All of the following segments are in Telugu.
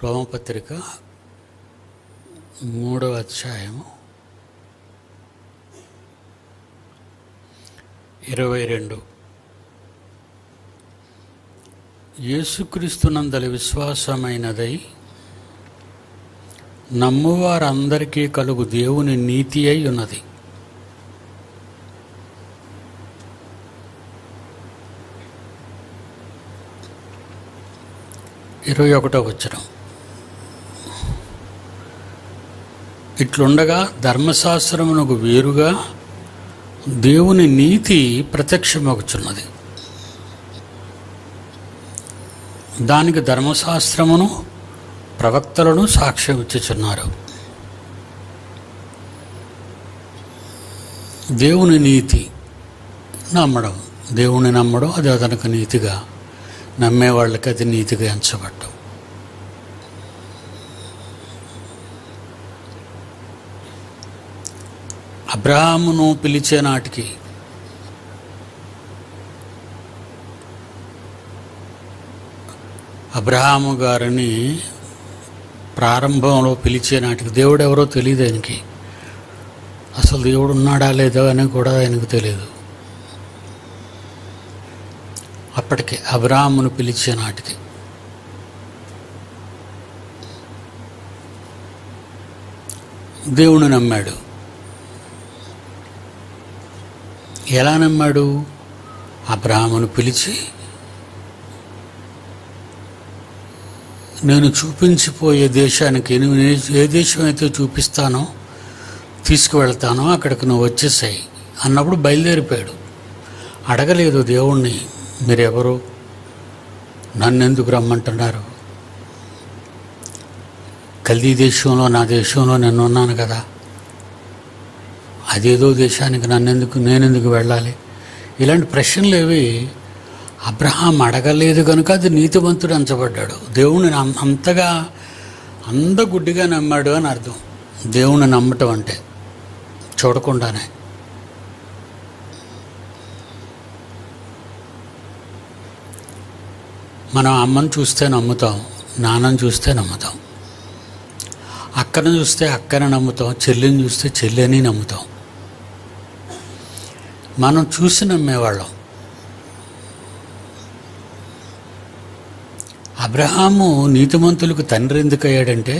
రోమపత్రిక మూడవ అధ్యాయము ఇరవై రెండు యేసుక్రీస్తునందలి విశ్వాసమైనదై నమ్మువారందరికీ కలుగు దేవుని నీతి అయి ఉన్నది ఇరవై ఒకటో వచ్చరం ఇట్లుండగా ధర్మశాస్త్రమునకు వేరుగా దేవుని నీతి ప్రత్యక్షమగుచున్నది దానికి ధర్మశాస్త్రమును ప్రవక్తలను సాక్ష్యం ఇచ్చుచున్నారు దేవుని నీతి నమ్మడం దేవుని నమ్మడం అది అతనికి నీతిగా నమ్మే వాళ్ళకి అది నీతిగా ఎంచబడ్డం అబ్రాహామును పిలిచే నాటికి అబ్రహాము గారిని ప్రారంభంలో పిలిచే నాటికి దేవుడు ఎవరో తెలియదు ఆయనకి అసలు దేవుడు ఉన్నాడా లేదా అని కూడా ఆయనకు తెలియదు అప్పటికి అబ్రాహామును పిలిచే నాటికి దేవుని నమ్మాడు ఎలా నమ్మాడు అబ్రాహామును పిలిచి నేను చూపించిపోయే దేశానికి నువ్వు ఏ- ఏ దేశం అయితే చూపిస్తానో తీసుకువెళ్తానో అక్కడికి నువ్వు వచ్చేసాయి అన్నప్పుడు బయలుదేరిపోయాడు అడగలేదు దేవుణ్ణి మీరెవరు నన్ను ఎందుకు రమ్మంటున్నారు కల్దీ దేశంలో నా దేశంలో నేను ఉన్నాను కదా అదేదో దేశానికి నన్నెందుకు నేనెందుకు వెళ్ళాలి ఇలాంటి ప్రశ్నలు ఏవి అబ్రహాం అడగలేదు కనుక అది నీతివంతుడు అంచబడ్డాడు దేవుణ్ణి అం- అంతగా అందగుడ్డిగా నమ్మాడు అని అర్థం దేవుణ్ణి నమ్మటం అంటే చూడకుండానే మనం అమ్మని చూస్తే నమ్ముతాం నాన్నని చూస్తే నమ్ముతాం అక్కను చూస్తే అక్కని నమ్ముతాం చెల్లిని చూస్తే చెల్లిని నమ్ముతాం మనం చూసి నమ్మేవాళ్ళం అబ్రహాము నీతిమంతులకు తండ్రి ఎందుకు అయ్యాడంటే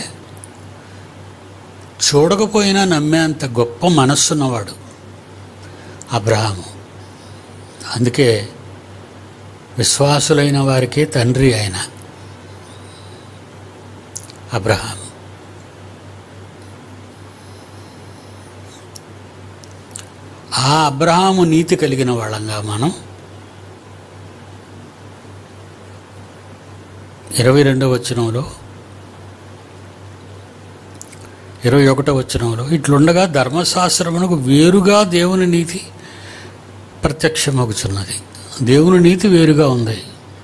చూడకపోయినా నమ్మేంత గొప్ప మనస్సున్నవాడు అబ్రహాము అందుకే విశ్వాసులైన వారికే తండ్రి ఆయన అబ్రహాం ఆ అబ్రహాము నీతి కలిగిన వాళ్ళంగా మనం ఇరవై రెండవ వచనంలో ఇరవై ఒకటో వచనంలో ఇట్లుండగా ధర్మశాస్త్రమునకు వేరుగా దేవుని నీతి ప్రత్యక్షమగుచున్నది దేవుని నీతి వేరుగా ఉంది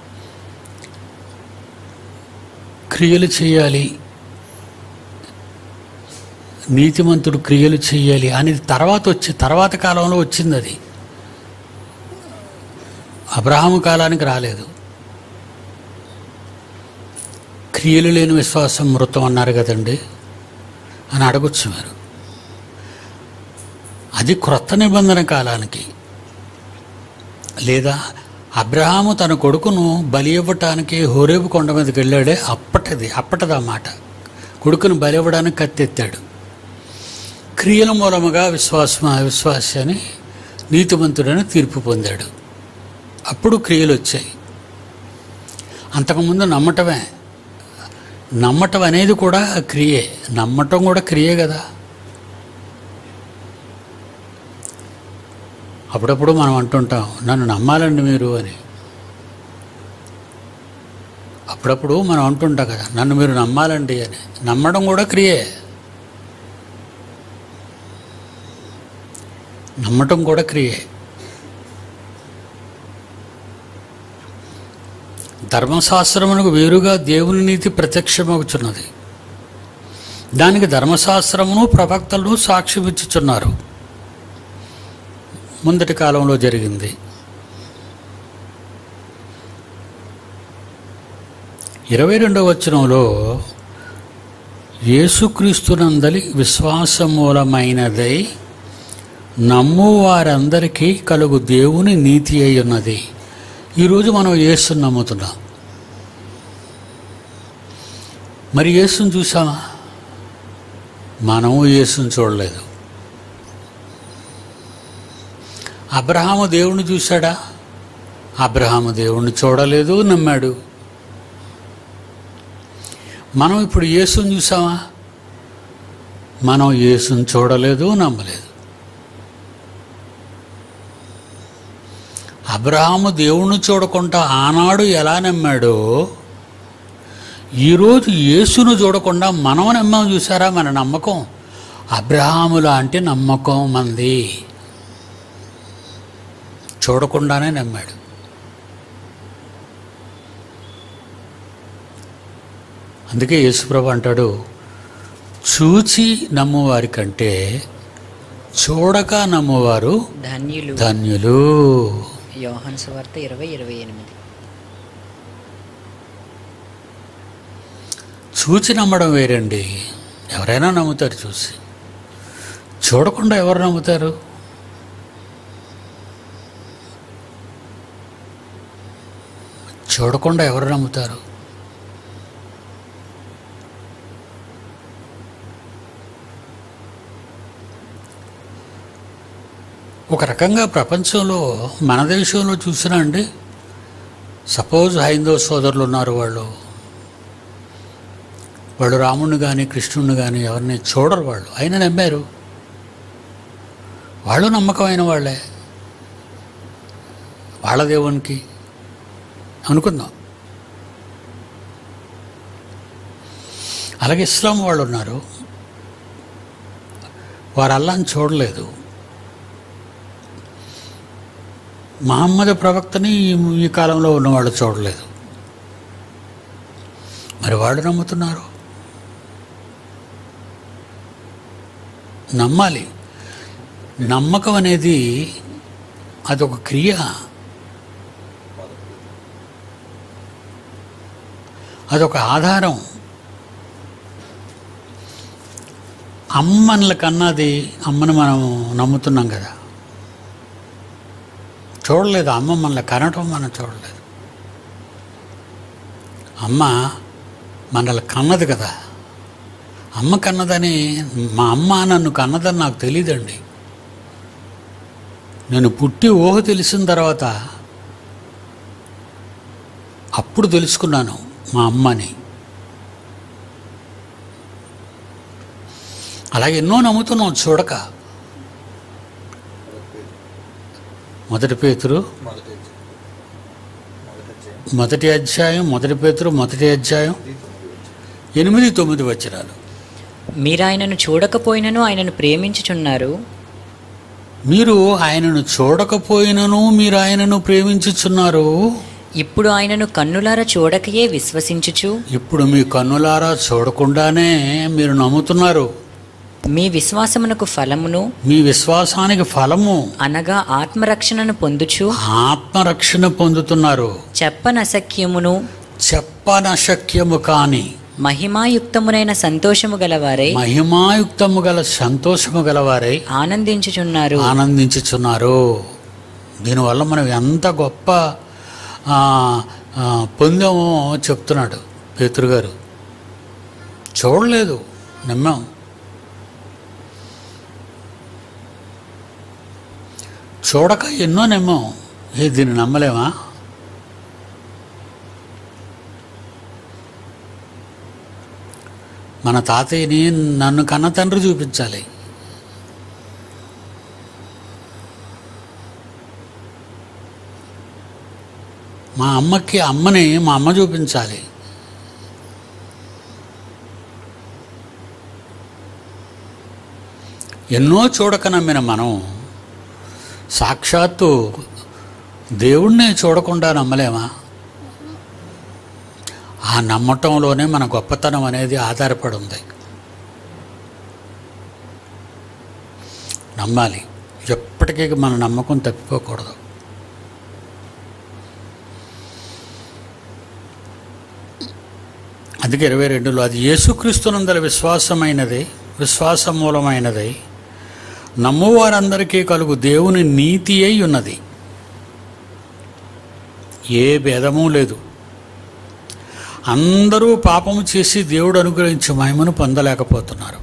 క్రియలు చేయాలి నీతిమంతుడు క్రియలు చేయాలి అనేది తర్వాత వచ్చి తర్వాత కాలంలో వచ్చింది అది అబ్రహాము కాలానికి రాలేదు క్రియలు లేని విశ్వాసం మృతం అన్నారు కదండి అని అడగొచ్చు మీరు అది క్రొత్త నిబంధన కాలానికి లేదా అబ్రహాము తన కొడుకును బలి ఇవ్వటానికి హోరేబు కొండ మీదకి వెళ్ళాడే అప్పటిది అప్పటిది మాట కొడుకును బలి ఇవ్వడానికి కత్తెత్తాడు క్రియల మూలముగా విశ్వాసం అవిశ్వాసాన్ని నీతిమంతుడని తీర్పు పొందాడు అప్పుడు క్రియలు వచ్చాయి అంతకుముందు నమ్మటమే నమ్మటం అనేది కూడా క్రియే నమ్మటం కూడా క్రియే కదా అప్పుడప్పుడు మనం అంటుంటాం నన్ను నమ్మాలండి మీరు అని అప్పుడప్పుడు మనం అంటుంటాం కదా నన్ను మీరు నమ్మాలండి అని నమ్మడం కూడా క్రియే నమ్మటం కూడా క్రియే ధర్మశాస్త్రమునకు వేరుగా దేవుని నీతి ప్రత్యక్షమవుతున్నది దానికి ధర్మశాస్త్రమును ప్రవక్తలను సాక్ష్యమిచ్చుచున్నారు ముందటి కాలంలో జరిగింది ఇరవై రెండవ వచనంలో యేసుక్రీస్తునందలి విశ్వాసమూలమైనదై నమ్ము వారందరికీ కలుగు దేవుని నీతి అయి ఉన్నది ఈరోజు మనం యేసుని నమ్ముతున్నాం మరి యేసుని చూసామా మనము యేసుని చూడలేదు అబ్రహాము దేవుణ్ణి చూశాడా అబ్రహాము దేవుణ్ణి చూడలేదు నమ్మాడు మనం ఇప్పుడు యేసుని చూసామా మనం యేసుని చూడలేదు నమ్మలేదు అబ్రహాము దేవుణ్ణి చూడకుండా ఆనాడు ఎలా నమ్మాడో ఈరోజు యేసును చూడకుండా మనం నమ్మాం చూసారా మన నమ్మకం అబ్రహాము లాంటి నమ్మకం మంది చూడకుండానే నమ్మాడు అందుకే యేసుప్రభు అంటాడు చూచి నమ్మువారి కంటే చూడక నమ్మువారు ధన్యులు ధన్యులు యోహన్ సువార్త ఇరవై ఇరవై ఎనిమిది చూచి నమ్మడం వేరండి ఎవరైనా నమ్ముతారు చూసి చూడకుండా ఎవరు నమ్ముతారు చూడకుండా ఎవరు నమ్ముతారు ఒక రకంగా ప్రపంచంలో మన దేశంలో చూసినా అండి సపోజ్ హైందవ సోదరులు ఉన్నారు వాళ్ళు వాళ్ళు రాముడిని కానీ కృష్ణుడిని కానీ ఎవరిని చూడరు వాళ్ళు అయినా నమ్మారు వాళ్ళు నమ్మకమైన వాళ్ళే వాళ్ళ దేవునికి అనుకుందాం అలాగే ఇస్లాం వాళ్ళు ఉన్నారు వారు అల్లాని చూడలేదు మహమ్మద్ ప్రవక్తని ఈ- ఈ కాలంలో ఉన్నవాళ్ళు చూడలేదు మరి వాళ్ళు నమ్ముతున్నారు నమ్మాలి నమ్మకం అనేది అదొక క్రియ అదొక ఆధారం అమ్మన్ల కన్నది అమ్మని మనం నమ్ముతున్నాం కదా చూడలేదు అమ్మ మనల్ని కనటం మనం చూడలేదు అమ్మ మనల్ని కన్నది కదా అమ్మ కన్నదని మా అమ్మ నన్ను కన్నదని నాకు తెలియదండి నేను పుట్టి ఊహ తెలిసిన తర్వాత అప్పుడు తెలుసుకున్నాను మా అమ్మని అలాగే ఎన్నో నమ్ముతున్నాం చూడక మొదటి పేతురు మొదటి మొదటి అధ్యాయం మొదటి అధ్యాయం మొదటి పేతురు మొదటి అధ్యాయం ఎనిమిది తొమ్మిది వచనాలు మీరాయనను చూడకపోయినను ఆయనను ప్రేమించుచున్నారు మీరు ఆయనను చూడకపోయినను మీరు ఆయనను ప్రేమించుచున్నారు ఇప్పుడు ఆయనను కన్నులార చూడకయే విశ్వసించుచు ఇప్పుడు మీ కన్నులారా చూడకుండానే మీరు నమ్ముతున్నారు మీ విశ్వాసమునకు ఫలమును మీ విశ్వాసానికి ఫలము అనగా ఆత్మరక్షణను పొందుచు ఆత్మరక్షణ పొందుతున్నారు చెప్పనసఖ్యమును చెప్పనశక్యము కాని మహిమాయుక్తమునైన సంతోషము గలవారై మహిమాయుక్తము గల సంతోషము గలవారై ఆనందించుచున్నారు ఆనందించుచున్నారు దీనివల్ల మనం ఎంత గొప్ప ఆ, ఆ, పొందామో చెప్తున్నాడు పేతురు గారు చూడలేదు నమ్మాం చూడక ఎన్నో నమ్మాం ఏ దీన్ని నమ్మలేమా మన తాతయ్యని నన్ను కన్న తండ్రి చూపించాలి మా అమ్మకి అమ్మని మా అమ్మ చూపించాలి ఎన్నో చూడక నమ్మిన మనం సాక్షాత్తు దేవుణ్ణి చూడకుండా నమ్మలేమా ఆ నమ్మటంలోనే మన గొప్పతనం అనేది ఆధారపడి ఉంది నమ్మాలి ఎప్పటికీ మన నమ్మకం తప్పిపోకూడదు అందుకే ఇరవై రెండులో అది యేసుక్రీస్తునందల విశ్వాసమైనది విశ్వాస మూలమైనది నమ్మువారందరికీ కలుగు దేవుని నీతి అయి ఉన్నది ఏ భేదము లేదు అందరూ పాపము చేసి దేవుడు అనుగ్రహించి మహిమను పొందలేకపోతున్నారు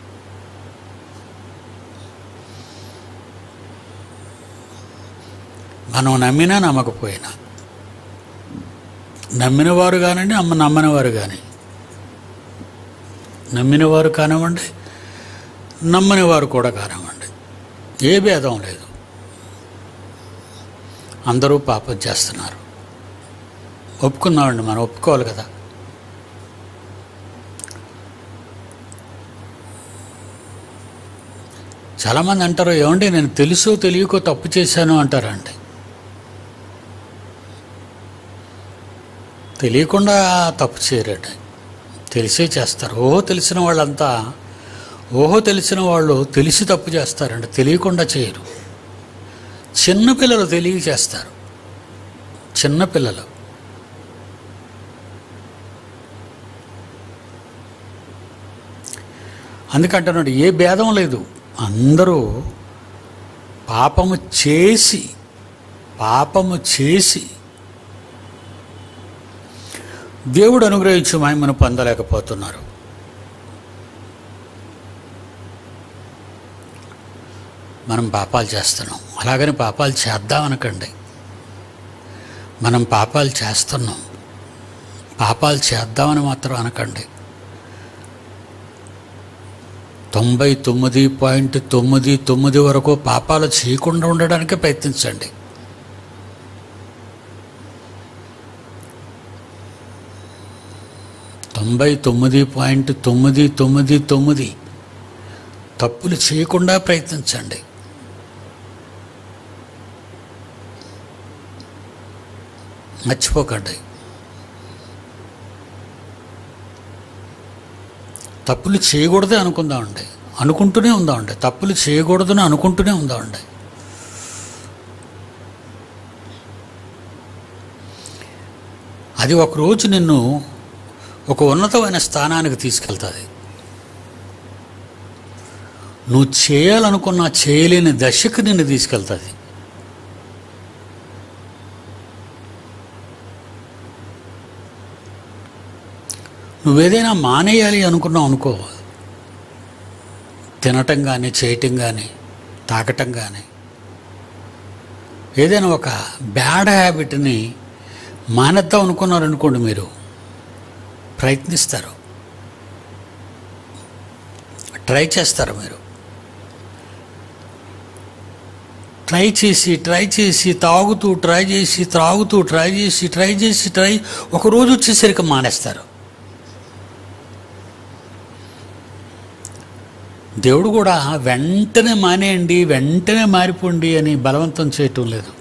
మనం నమ్మినా నమ్మకపోయినా నమ్మిన వారు కానివ్వండి అమ్మ నమ్మని వారు కానీ నమ్మిన వారు కానివ్వండి నమ్మని వారు కూడా కానివ్వండి ఏ భేదం లేదు అందరూ పాపం చేస్తున్నారు ఒప్పుకున్నామండి మనం ఒప్పుకోవాలి కదా చాలామంది అంటారు ఏమండి నేను తెలుసో తెలియకో తప్పు చేశాను అంటారండి తెలియకుండా తప్పు చేయరట తెలిసే చేస్తారు ఓహో తెలిసిన వాళ్ళంతా ఓహో తెలిసిన వాళ్ళు తెలిసి తప్పు చేస్తారండి తెలియకుండా చేయరు చిన్నపిల్లలు తెలియ చేస్తారు చిన్నపిల్లలు అందుకంటున్నాడు ఏ భేదం లేదు అందరూ పాపము చేసి పాపము చేసి దేవుడు అనుగ్రహించి మహిమను పొందలేకపోతున్నారు మనం పాపాలు చేస్తున్నాం అలాగని పాపాలు చేద్దాం అనకండి మనం పాపాలు చేస్తున్నాం పాపాలు చేద్దామని మాత్రం అనకండి తొంభై తొమ్మిది పాయింట్ తొమ్మిది తొమ్మిది వరకు పాపాలు చేయకుండా ఉండడానికి ప్రయత్నించండి తొంభై తొమ్మిది పాయింట్ తొమ్మిది తొమ్మిది తొమ్మిది తప్పులు చేయకుండా ప్రయత్నించండి మర్చిపోకండి తప్పులు చేయకూడదే అనుకుందామండి అనుకుంటూనే ఉందామండి తప్పులు చేయకూడదని అనుకుంటూనే ఉందామండి అది ఒకరోజు నిన్ను ఒక ఉన్నతమైన స్థానానికి తీసుకెళ్తుంది నువ్వు చేయాలనుకున్న చేయలేని దశకు నిన్ను తీసుకెళ్తుంది నువ్వేదైనా మానేయాలి అనుకున్నావు అనుకో తినటం కానీ చేయటం కానీ తాగటం కానీ ఏదైనా ఒక బ్యాడ్ హ్యాబిట్ని మానేద్దాం అనుకున్నారనుకోండి మీరు ప్రయత్నిస్తారు ట్రై చేస్తారు మీరు ట్రై చేసి ట్రై చేసి తాగుతూ ట్రై చేసి త్రాగుతూ ట్రై చేసి ట్రై చేసి ట్రై ఒక రోజు వచ్చేసరికి మానేస్తారు దేవుడు కూడా వెంటనే మానేయండి వెంటనే మారిపోండి అని బలవంతం చేయటం లేదు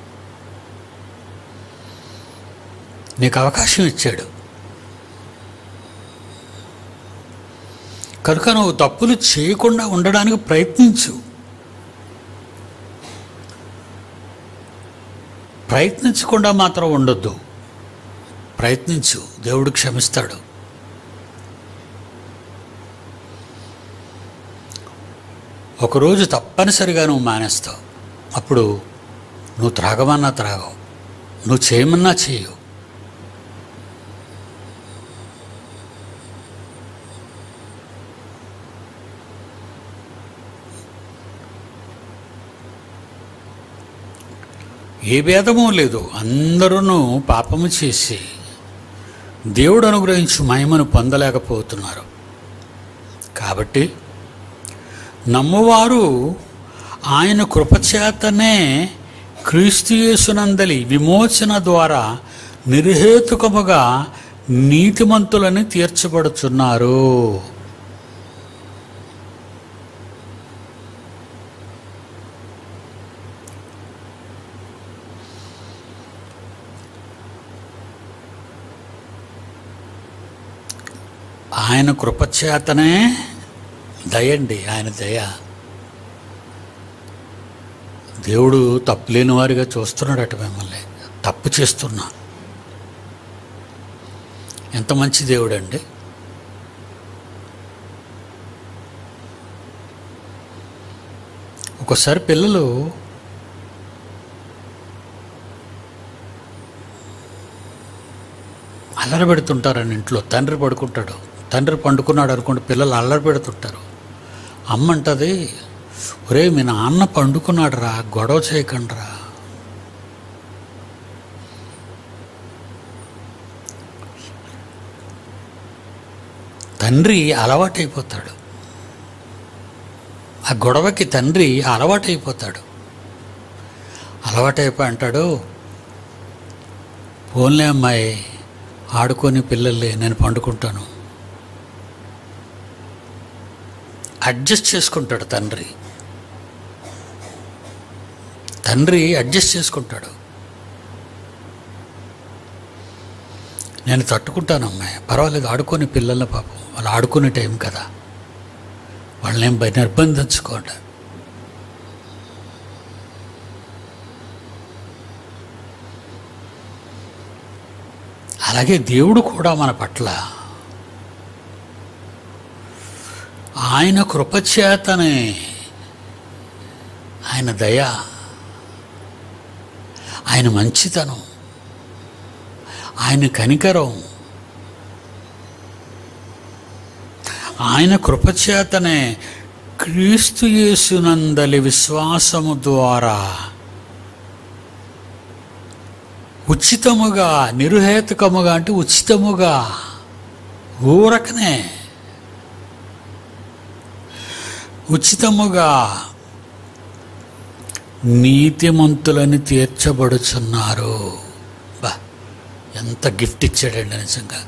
నీకు అవకాశం ఇచ్చాడు కనుక నువ్వు తప్పులు చేయకుండా ఉండడానికి ప్రయత్నించు ప్రయత్నించకుండా మాత్రం ఉండొద్దు ప్రయత్నించు దేవుడు క్షమిస్తాడు ఒకరోజు తప్పనిసరిగా నువ్వు మానేస్తావు అప్పుడు నువ్వు త్రాగమన్నా త్రాగవు నువ్వు చేయమన్నా చేయవు ఏ భేదమూ లేదు అందరూ పాపము చేసి దేవుడు అనుగ్రహించి మహిమను పొందలేకపోతున్నారు కాబట్టి నమ్మువారు ఆయన కృపచేతనే క్రీస్తుయేసునందలి విమోచన ద్వారా నిర్హేతుకముగా నీతిమంతులని తీర్చబడుచున్నారు ఆయన కృపచేతనే దయండి ఆయన దయ దేవుడు తప్పులేని వారిగా చూస్తున్నాడట మిమ్మల్ని తప్పు చేస్తున్నా ఎంత మంచి దేవుడు అండి ఒక్కోసారి పిల్లలు అల్లరి పెడుతుంటారని ఇంట్లో తండ్రి పడుకుంటాడు తండ్రి పండుకున్నాడు అనుకోండి పిల్లలు అల్లరి పెడుతుంటారు అమ్మ అంటది ఒరే మీ నాన్న పండుకున్నాడు రా గొడవ చేయకండి రా తండ్రి అలవాటైపోతాడు ఆ గొడవకి తండ్రి అలవాటైపోతాడు అలవాటైపోయి అంటాడు పోన్లే అమ్మాయి ఆడుకొని పిల్లల్ని నేను పండుకుంటాను అడ్జస్ట్ చేసుకుంటాడు తండ్రి తండ్రి అడ్జస్ట్ చేసుకుంటాడు నేను తట్టుకుంటాను అమ్మాయి పర్వాలేదు ఆడుకొని పిల్లల పాపం వాళ్ళు ఆడుకునే టైం కదా వాళ్ళనేం బయ నిర్బంధించుకోండి అలాగే దేవుడు కూడా మన పట్ల ఆయన కృపచేతనే ఆయన దయ ఆయన మంచితనం ఆయన కనికరం ఆయన కృపచేతనే క్రీస్తు యేసునందలి విశ్వాసము ద్వారా ఉచితముగా నిరుహేతుకముగా అంటే ఉచితముగా ఊరకనే ఉచితముగా నీతిమంతులని తీర్చబడుచున్నారు బా ఎంత గిఫ్ట్ ఇచ్చాడండి నిజంగా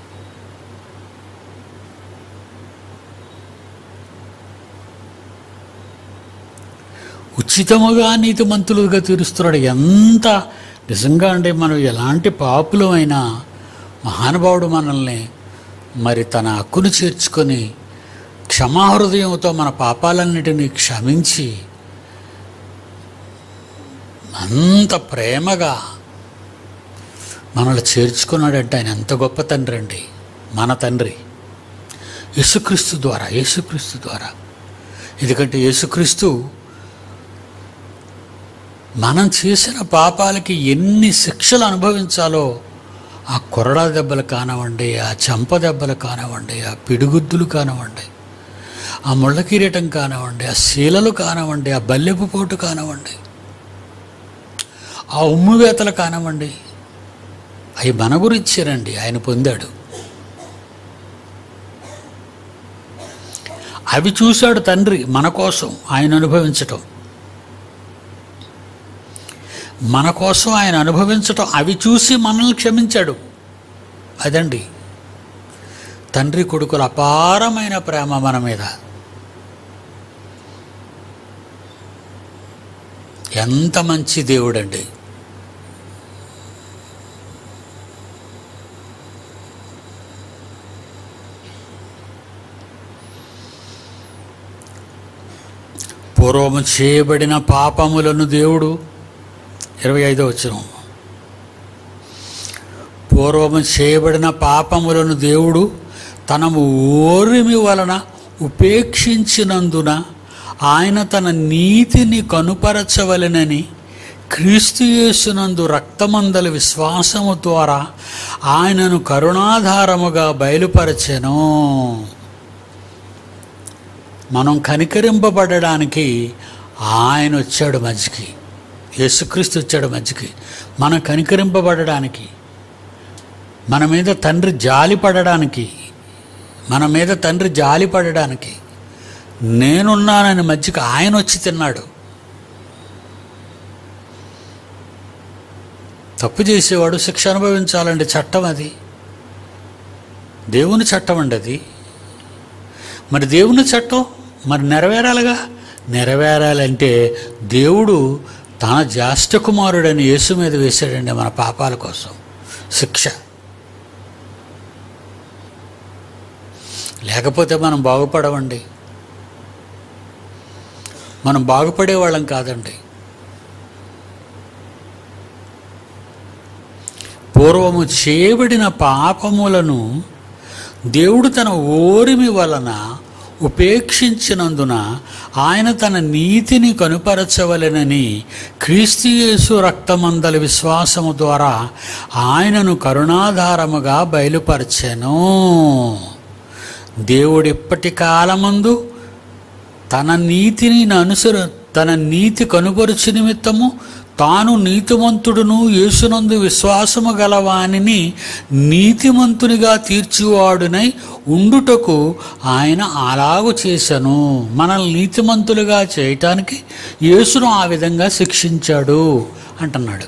ఉచితముగా నీతిమంతులుగా తీరుస్తున్నాడు ఎంత నిజంగా అంటే మనం ఎలాంటి పాపులమైనా మహానుభావుడు మనల్ని మరి తన హక్కును చేర్చుకొని క్షమాహృదయంతో మన పాపాలన్నిటినీ క్షమించి అంత ప్రేమగా మనల్ని చేర్చుకున్నాడంటే ఆయన ఎంత గొప్ప తండ్రి అండి మన తండ్రి యేసుక్రీస్తు ద్వారా యేసుక్రీస్తు ద్వారా ఎందుకంటే యేసుక్రీస్తు మనం చేసిన పాపాలకి ఎన్ని శిక్షలు అనుభవించాలో ఆ కొరడా దెబ్బలు కానివ్వండి ఆ చెంప దెబ్బలు కానివ్వండి ఆ పిడుగుద్దులు కానివ్వండి ఆ ముళ్ళ కిరీటం కానివ్వండి ఆ శీలలు కానివ్వండి ఆ బల్లెపు పోటు కానివ్వండి ఆ ఉమ్మువేతలు కానివ్వండి అవి మన గురించేనండి ఆయన పొందాడు అవి చూశాడు తండ్రి మన కోసం ఆయన అనుభవించటం మన కోసం ఆయన అనుభవించటం అవి చూసి మనల్ని క్షమించాడు అదండి తండ్రి కొడుకుల అపారమైన ప్రేమ మన మీద ఎంత మంచి దేవుడండి పూర్వము చేయబడిన పాపములను దేవుడు ఇరవై ఐదో వచ్చిన పూర్వము చేయబడిన పాపములను దేవుడు తనము ఓరిమి వలన ఉపేక్షించినందున ఆయన తన నీతిని కనుపరచవలెనని క్రీస్తు యేసునందు రక్తమందల విశ్వాసము ద్వారా ఆయనను కరుణాధారముగా బయలుపరచెను మనం కనికరింపబడడానికి ఆయన వచ్చాడు మధ్యకి యేసుక్రీస్తు వచ్చాడు మధ్యకి మనం కనికరింపబడడానికి మన మీద తండ్రి జాలి పడడానికి మన మీద తండ్రి జాలి పడడానికి నేనున్నానని మధ్యకి ఆయన వచ్చి తిన్నాడు తప్పు చేసేవాడు శిక్ష అనుభవించాలండి చట్టం అది దేవుని చట్టం అండి అది మరి దేవుని చట్టం మరి నెరవేరాలిగా నెరవేరాలంటే దేవుడు తన జ్యేష్ఠ కుమారుడని యేసు మీద వేశాడండి మన పాపాల కోసం శిక్ష లేకపోతే మనం బాగుపడవండి మనం బాగుపడే వాళ్ళం కాదండి పూర్వము చేయబడిన పాపములను దేవుడు తన ఓరిమి వలన ఉపేక్షించినందున ఆయన తన నీతిని కనుపరచవలెనని క్రీస్తుయేసు రక్తమందల విశ్వాసము ద్వారా ఆయనను కరుణాధారముగా బయలుపరచెను దేవుడిప్పటి కాలమందు తన నీతిని అనుసర తన నీతి కనుపరుచు నిమిత్తము తాను నీతిమంతుడును యేసునందు విశ్వాసము గలవానిని నీతిమంతునిగా తీర్చివాడునై ఉండుటకు ఆయన అలాగు చేశను మనల్ని నీతిమంతులుగా చేయటానికి యేసును ఆ విధంగా శిక్షించాడు అంటున్నాడు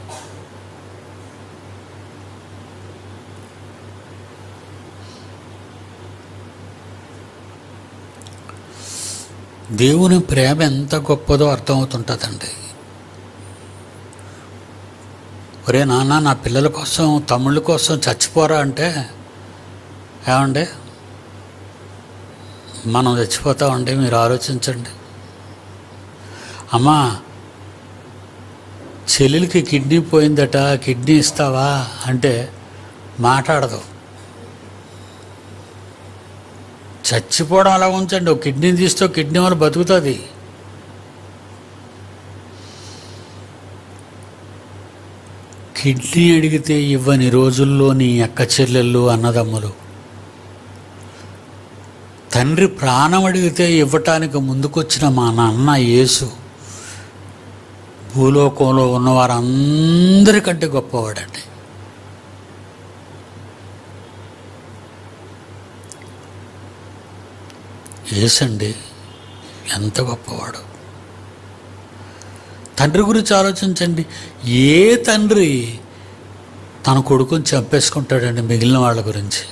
దేవుని ప్రేమ ఎంత గొప్పదో అర్థమవుతుంటుందండి ఒరే నాన్న నా పిల్లల కోసం తమ్ముళ్ళ కోసం చచ్చిపోరా అంటే ఏమండి మనం చచ్చిపోతామండి మీరు ఆలోచించండి అమ్మా చెల్లెలికి కిడ్నీ పోయిందట కిడ్నీ ఇస్తావా అంటే మాట్లాడదు చచ్చిపోవడం అలా ఉంచండి ఒక కిడ్నీ తీస్తే కిడ్నీ వల్ల బతుకుతుంది కిడ్నీ అడిగితే ఇవ్వని రోజుల్లో నీ అక్క చెల్లెళ్ళు అన్నదమ్ములు తండ్రి ప్రాణం అడిగితే ఇవ్వటానికి ముందుకొచ్చిన మా నాన్న యేసు భూలోకంలో ఉన్న వారందరికంటే గొప్పవాడండి యేసండి ఎంత గొప్పవాడు తండ్రి గురించి ఆలోచించండి ఏ తండ్రి తన కొడుకుని చంపేసుకుంటాడండి మిగిలిన వాళ్ళ గురించి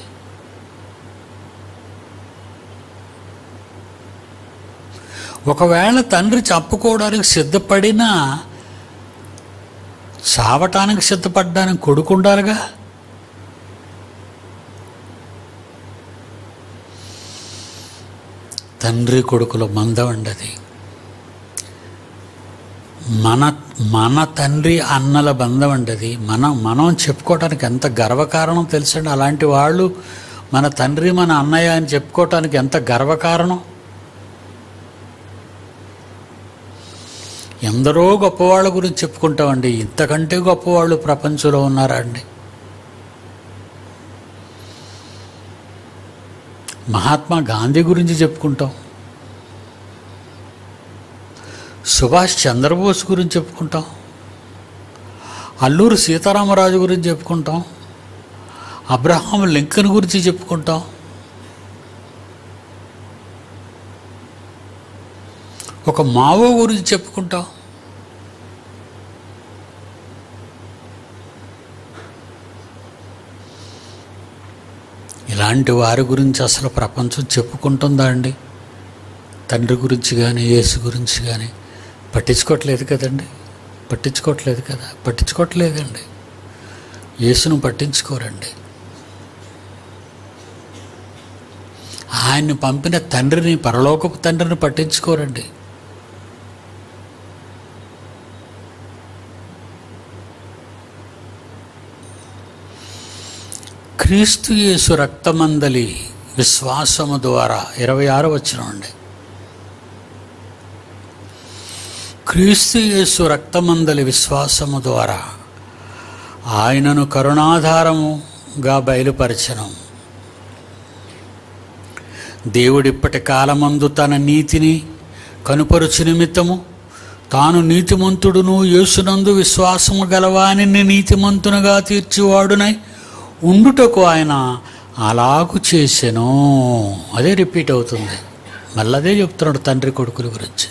ఒకవేళ తండ్రి చంపుకోవడానికి సిద్ధపడినా చావటానికి సిద్ధపడడానికి కొడుకు ఉండాలిగా తండ్రి కొడుకుల మందం అండి అది మన మన తండ్రి అన్నల బంధం అండి అది మనం మనం చెప్పుకోవటానికి ఎంత గర్వకారణం తెలుసండి అలాంటి వాళ్ళు మన తండ్రి మన అన్నయ్య అని చెప్పుకోవటానికి ఎంత గర్వకారణం ఎందరో గొప్పవాళ్ళ గురించి చెప్పుకుంటామండి ఇంతకంటే గొప్పవాళ్ళు ప్రపంచంలో ఉన్నారా అండి మహాత్మా గాంధీ గురించి చెప్పుకుంటాం సుభాష్ చంద్రబోస్ గురించి చెప్పుకుంటాం అల్లూరు సీతారామరాజు గురించి చెప్పుకుంటాం అబ్రహాం లింకన్ గురించి చెప్పుకుంటాం ఒక మావో గురించి చెప్పుకుంటాం ఇలాంటి వారి గురించి అసలు ప్రపంచం చెప్పుకుంటుందా అండి తండ్రి గురించి కానీ యేసు గురించి కానీ పట్టించుకోవట్లేదు కదండి పట్టించుకోవట్లేదు కదా పట్టించుకోవట్లేదండి యేసును పట్టించుకోరండి ఆయన్ని పంపిన తండ్రిని పరలోకపు తండ్రిని పట్టించుకోరండి క్రీస్తు యేసు రక్తమందలి విశ్వాసము ద్వారా ఇరవై ఆరు వచ్చిన అండి క్రీస్తు యేసు రక్తమందలి విశ్వాసము ద్వారా ఆయనను కరుణాధారముగా బయలుపరచను దేవుడిప్పటి కాలమందు తన నీతిని కనుపరుచు నిమిత్తము తాను నీతిమంతుడును యేసునందు విశ్వాసము గలవానిని నీతిమంతునుగా తీర్చివాడునై ఉండుటకు ఆయన అలాగు చేసెను అదే రిపీట్ అవుతుంది మళ్ళీ అదే చెప్తున్నాడు తండ్రి కొడుకుల గురించి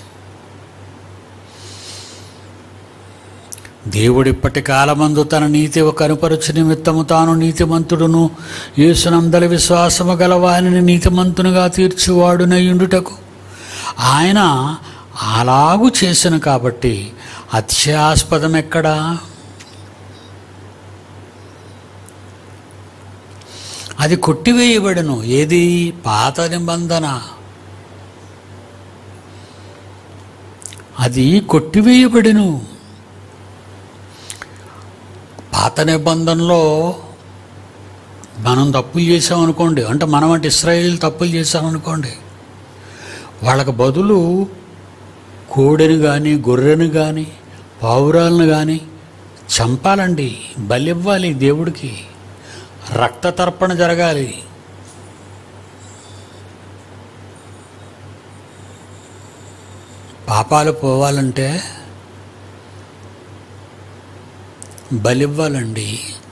దేవుడిప్పటి కాలమందు తన నీతి కనుపరచు నిమిత్తము తాను నీతిమంతుడును యేసునందలి విశ్వాసము గలవానిని నీతిమంతునిగా తీర్చువాడునయుండుటకు ఆయన అలాగు చేసిన కాబట్టి అత్యాస్పదం ఎక్కడా అది కొట్టివేయబడను ఏది పాత నిబంధన అది కొట్టివేయబడిను పాత నిబంధనలో మనం తప్పులు చేసామనుకోండి అంటే మనం అంటే ఇస్రాయేల్ తప్పులు చేసామనుకోండి వాళ్ళకి బదులు కోడెని కానీ గొర్రెని కానీ పావురాలను కానీ చంపాలండి బలివ్వాలి దేవుడికి రక్త తర్పణ జరగాలి పాపాలు పోవాలంటే బలివ్వాలండి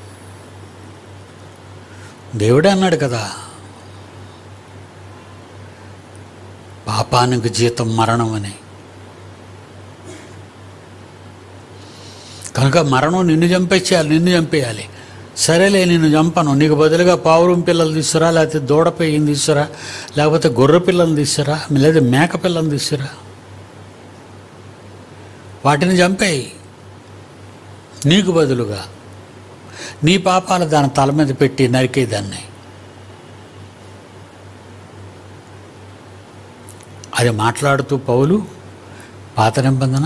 దేవుడే అన్నాడు కదా పాపానికి జీతం మరణం అని కనుక మరణం నిన్ను చంపేసేయాలి నిన్ను చంపేయాలి సరేలే నిన్ను చంపను నీకు బదులుగా పావురం పిల్లలు తీసుకురా లేకపోతే దూడ పెయ్యిని తీసుకురా లేకపోతే గొర్రె పిల్లల్ని తీసుకురా లేదా మేక పిల్లల్ని తీసుకురా వాటిని చంపేయి నీకు బదులుగా నీ పాపాలు దాని తల మీద పెట్టి నరికేదాన్ని అది మాట్లాడుతూ పౌలు పాత నిబంధన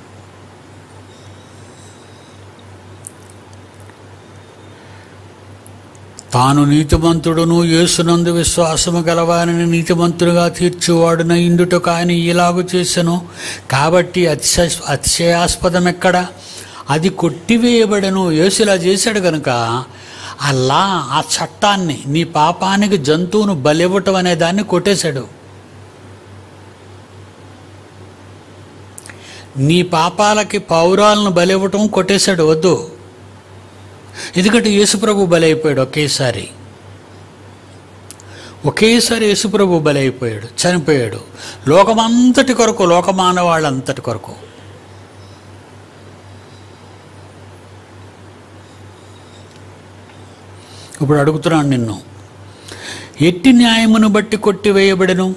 తాను నీతిమంతుడును యేసునందు విశ్వాసము గలవారిని నీతిమంతుడుగా తీర్చువాడున ఇందుటకు ఆయన ఇలాగు చేసెను కాబట్టి అతిశయ అతిశయాస్పదం ఎక్కడ అది కొట్టివేయబడను యేసు ఇలా చేశాడు కనుక అలా ఆ చట్టాన్ని నీ పాపానికి జంతువును బలివ్వటం అనే దాన్ని కొట్టేశాడు నీ పాపాలకి పౌరాలను బలివ్వటం కొట్టేశాడు వద్దు ఎందుకంటే యేసుప్రభు బలైపోయాడు ఒకేసారి ఒకేసారి యేసుప్రభు బలైపోయాడు చనిపోయాడు లోకమంతటి కొరకు లోకమానవాళ్ళంతటి కొరకు ఇప్పుడు అడుగుతున్నాను నిన్ను ఎట్టి న్యాయమును బట్టి కొట్టివేయబడెను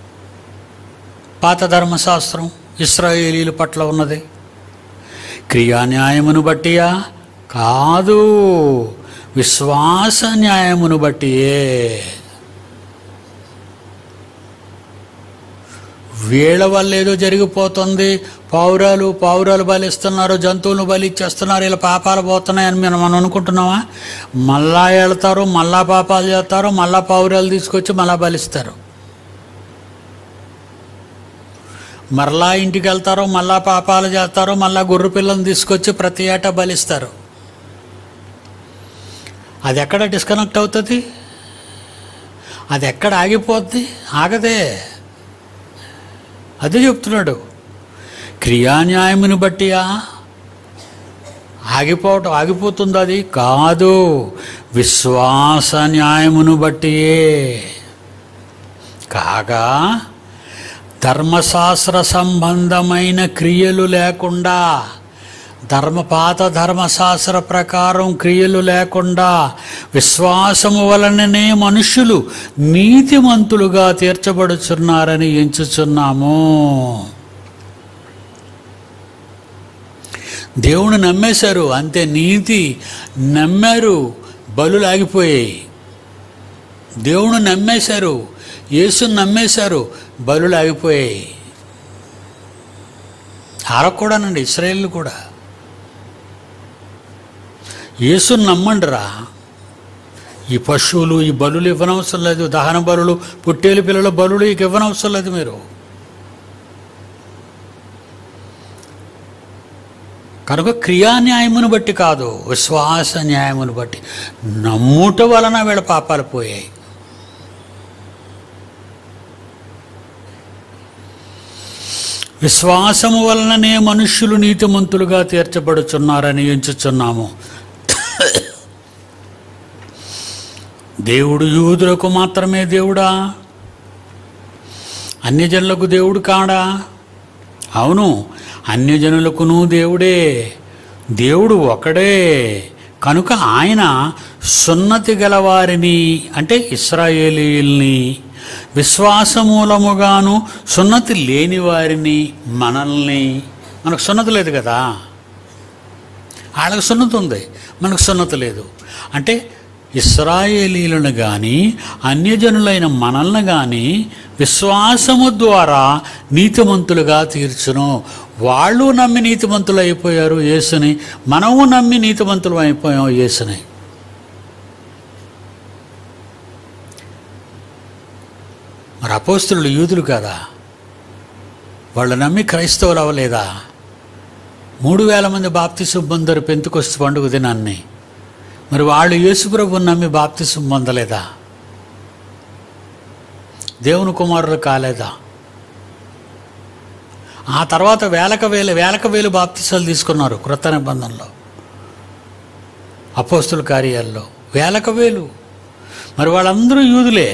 పాత ధర్మశాస్త్రం ఇస్రాయేలీల పట్ల ఉన్నది క్రియా న్యాయమును బట్టియా కాదు విశ్వాస న్యాయమును బట్టియే వీళ్ళ వల్ల ఏదో జరిగిపోతుంది పావురాలు పావురాలు బలిస్తున్నారు జంతువులను బలిచ్చేస్తున్నారు ఇలా పాపాలు పోతున్నాయని మనం మనం అనుకుంటున్నామా మళ్ళా వెళ్తారు మళ్ళా పాపాలు చేస్తారు మళ్ళా పావురాలు తీసుకొచ్చి మళ్ళా బలిస్తారు మరలా ఇంటికి వెళ్తారు మళ్ళా పాపాలు చేస్తారు మళ్ళా గొర్రె పిల్లని తీసుకొచ్చి ప్రతి ఏటా బలిస్తారు అది ఎక్కడ డిస్కనెక్ట్ అవుతుంది అది ఎక్కడ ఆగిపోద్ది ఆగదే అదే చెప్తున్నాడు క్రియాన్యాయముని బట్టియా ఆగిపోవటం ఆగిపోతుంది అది కాదు విశ్వాస న్యాయమును బట్టియే కాగా ధర్మశాస్త్ర సంబంధమైన క్రియలు లేకుండా ధర్మపాత ధర్మశాస్త్ర ప్రకారం క్రియలు లేకుండా విశ్వాసము వలననే మనుషులు నీతిమంతులుగా తీర్చబడుచున్నారని ఎంచుచున్నాము దేవుని నమ్మేశారు అంతే నీతి నమ్మారు బలులు ఆగిపోయాయి దేవుని నమ్మేశారు యేసుని నమ్మేశారు బలులు ఆగిపోయాయి ఆరకు కూడానండి ఇస్రాయేల్ కూడా యేసుని నమ్మండిరా ఈ పశువులు ఈ బలులు ఇవ్వనవసరం లేదు దహన బలులు పుట్టేలు పిల్లల బలులు ఇక ఇవ్వనవసరం లేదు మీరు కనుక క్రియా న్యాయమును బట్టి కాదు విశ్వాస న్యాయమును బట్టి నమ్ముట వలన వీళ్ళ పాపాలు పోయాయి విశ్వాసము వలననే మనుష్యులు నీతిమంతులుగా తీర్చబడుచున్నారని ఎంచుచున్నాము దేవుడు యూదులకు మాత్రమే దేవుడా అన్యజనులకు దేవుడు కాడా అవును అన్యజనులకును దేవుడే దేవుడు ఒకడే కనుక ఆయన సున్నతి గలవారిని అంటే ఇస్రాయేలీల్ని విశ్వాసమూలముగాను సున్నతి లేని వారిని మనల్ని మనకు సున్నతి లేదు కదా వాళ్ళకి సున్నతి ఉంది మనకు సున్నతి లేదు అంటే ఇస్రాయేలీలను కానీ అన్యజనులైన మనల్ని కానీ విశ్వాసము ద్వారా నీతిమంతులుగా తీర్చును వాళ్ళు నమ్మి నీతిమంతులు అయిపోయారు యేసుని మనము నమ్మి నీతిమంతులు అయిపోయాం యేసుని మరి అపోస్తులు యూదులు కదా వాళ్ళు నమ్మి క్రైస్తవులు అవ్వలేదా మూడు వేల మంది బాప్తిసం పొందరు పెంతుకొస్తు పండుగ దినాన్ని మరి వాళ్ళు యేసుప్రభుని నమ్మి బాప్తిసం పొందలేదా దేవుని కుమారులు కాలేదా ఆ తర్వాత వేలక వేలు వేలక వేలు బాప్తిసాలు తీసుకున్నారు క్రొత్త నిబంధనలో అపోస్తుల కార్యాల్లో వేలక వేలు మరి వాళ్ళందరూ యూదులే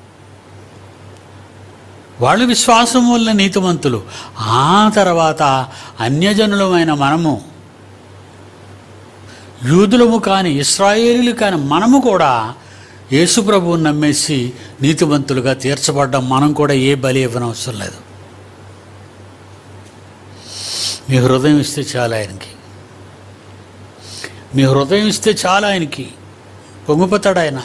వాళ్ళు విశ్వాసం వల్ల నీతిమంతులు ఆ తర్వాత అన్యజనులమైన మనము యూదులము కాని ఇస్రాయేలీలు కాని మనము కూడా యేసుప్రభువుని నమ్మేసి నీతిమంతులుగా తీర్చబడ్డం మనం కూడా ఏ బలి ఇవ్వనవసరం లేదు మీ హృదయం ఇస్తే చాలు ఆయనకి మీ హృదయం ఇస్తే చాలు ఆయనకి పొంగిపోతాడు ఆయన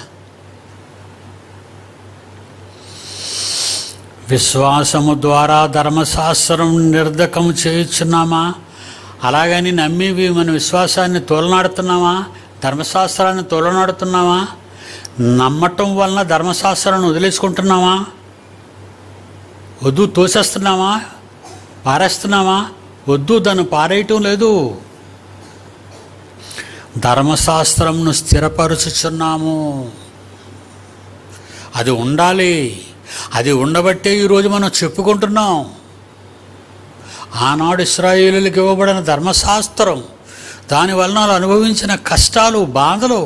విశ్వాసము ద్వారా ధర్మశాస్త్రం నిర్ధకం చేయుచున్నామా అలాగని నమ్మి మన విశ్వాసాన్ని తోలనాడుతున్నామా ధర్మశాస్త్రాన్ని తోలనాడుతున్నామా నమ్మటం వలన ధర్మశాస్త్రాన్ని వదిలేసుకుంటున్నామా వద్దు తోసేస్తున్నామా పారేస్తున్నామా వద్దు దాన్ని పారేయటం లేదు ధర్మశాస్త్రంను స్థిరపరుచుచున్నాము అది ఉండాలి అది ఉండబట్టే ఈరోజు మనం చెప్పుకుంటున్నాం ఆనాడు ఇస్రాయేలులకు ఇవ్వబడిన ధర్మశాస్త్రం దానివలన వాళ్ళు అనుభవించిన కష్టాలు బాధలు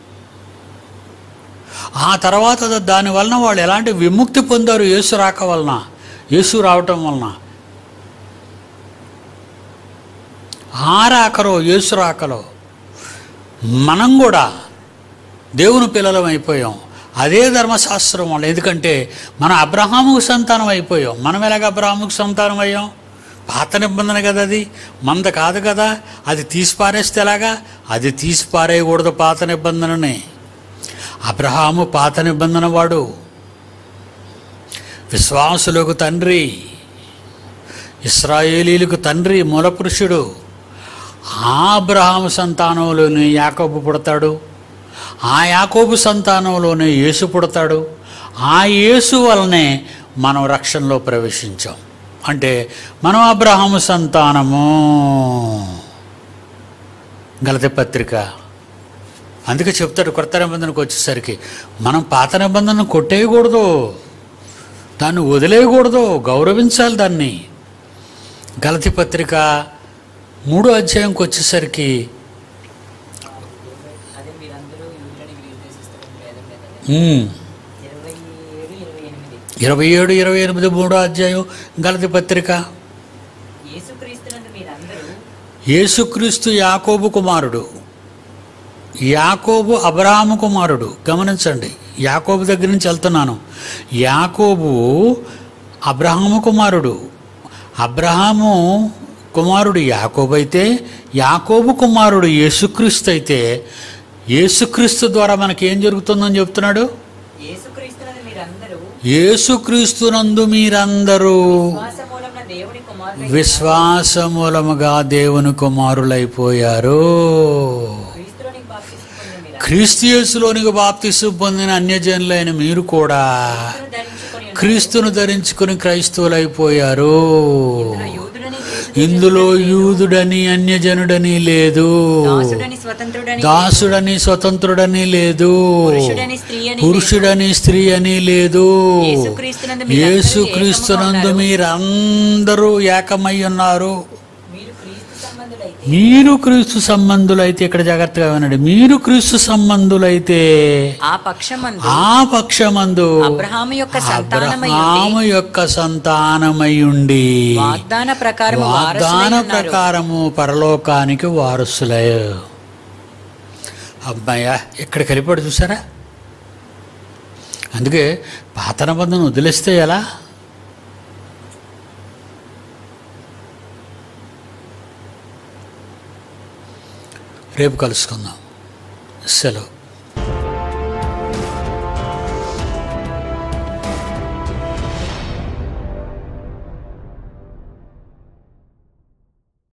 ఆ తర్వాత దానివలన వాళ్ళు ఎలాంటి విముక్తి పొందారు యేసు రాక వలన యేసు రావటం వలన ఆ రాకలో యేసు రాకలో మనం కూడా దేవుని పిల్లలం అయిపోయాం అదే ధర్మశాస్త్రం వల్ల ఎందుకంటే మనం అబ్రహాముకు సంతానం అయిపోయాం మనం ఎలాగ అబ్రహాముకు సంతానం అయ్యాం పాత నిబంధన కదా అది మంద కాదు కదా అది తీసి పారేస్తే ఎలాగా అది తీసి పారేయకూడదు పాత నిబంధనని అబ్రహాము పాత నిబంధన వాడు విశ్వాసులకు తండ్రి ఇస్రాయేలీలకు తండ్రి మూలపురుషుడు ఆ అబ్రహాము సంతానంలోనే యాకోబు పుడతాడు ఆ యాకోబు సంతానంలోనే యేసు పుడతాడు ఆ యేసు వలనే మనం రక్షణలో ప్రవేశించాం అంటే మనం అబ్రహాము సంతానము గలతి పత్రిక అందుకే చెప్తాడు కొత్త నిబంధనకు వచ్చేసరికి మనం పాత నిబంధనను కొట్టేయకూడదు దాన్ని వదిలేయకూడదు గౌరవించాలి దాన్ని గలతి పత్రిక మూడో అధ్యాయంకి వచ్చేసరికి అదే మీరందరూ యూదులని గ్రీసేసిస్తారని వేదం లేదా ఉమ్, ఇరవై ఏడు ఇరవై ఎనిమిది ఇరవై ఏడు ఇరవై ఎనిమిది మూడో అధ్యాయం గలతి పత్రిక యేసుక్రీస్తునందు మీరందరూ యేసుక్రీస్తు యాకోబు కుమారుడు యాకోబు అబ్రహాము కుమారుడు గమనించండి యాకోబు దగ్గర నుంచి వెళ్తున్నాను యాకోబు అబ్రహాము కుమారుడు అబ్రహాము కుమారుడు యాకోబు అయితే యాకోబు కుమారుడు యేసుక్రీస్తు అయితే యేసుక్రీస్తు ద్వారా మనకి ఏం జరుగుతుందని చెప్తున్నాడు యేసుక్రీస్తునందు మీరందరూ యేసుక్రీస్తునందు మీరందరూ విశ్వాస మూలమున దేవుని కుమారులై విశ్వాసమూలముగా దేవుని కుమారులైపోయారు క్రీస్తులోనికి బాప్తిసం పొందిన మీరు క్రీస్తు యేసులోనికి బాప్తిసు పొందిన అన్యజనులైన మీరు కూడా క్రీస్తును ధరించుకొని ఉన్నారు. క్రీస్తును ధరించుకుని క్రైస్తవులైపోయారు ఇందులో యూదుడని ఇందులో యూదుడని గ్రీసుడని లేదు. అన్యజనుడని లేదు దాసుడని స్వతంత్రుడని దాసుడని స్వతంత్రుడని లేదు పురుషుడని స్త్రీ అని పురుషుడని స్త్రీ అని లేదు యేసుక్రీస్తునందు మీరందరూ యేసుక్రీస్తునందు మీరందరూ ఏకమై ఉన్నారు మీరు క్రీస్తు సంబంధులైతే మీరు క్రీస్తు సంబంధులైతే ఇక్కడ జాగ్రత్తగా వినండి మీరు క్రీస్తు సంబంధులైతే ఆ పక్షమందు ఆ పక్షమందు అబ్రహాము యొక్క సంతానమై అబ్రహాము యొక్క సంతానమయుండి వాగ్దాన ప్రకారం వాగ్దాన ప్రకారము పరలోకానికి వారసులై అమ్మాయ ఇక్కడ కలిపాడు చూసారా అందుకే పాత నిబంధన వదిలేస్తే ఎలా రేపు కలుసుకుందాం సెలవు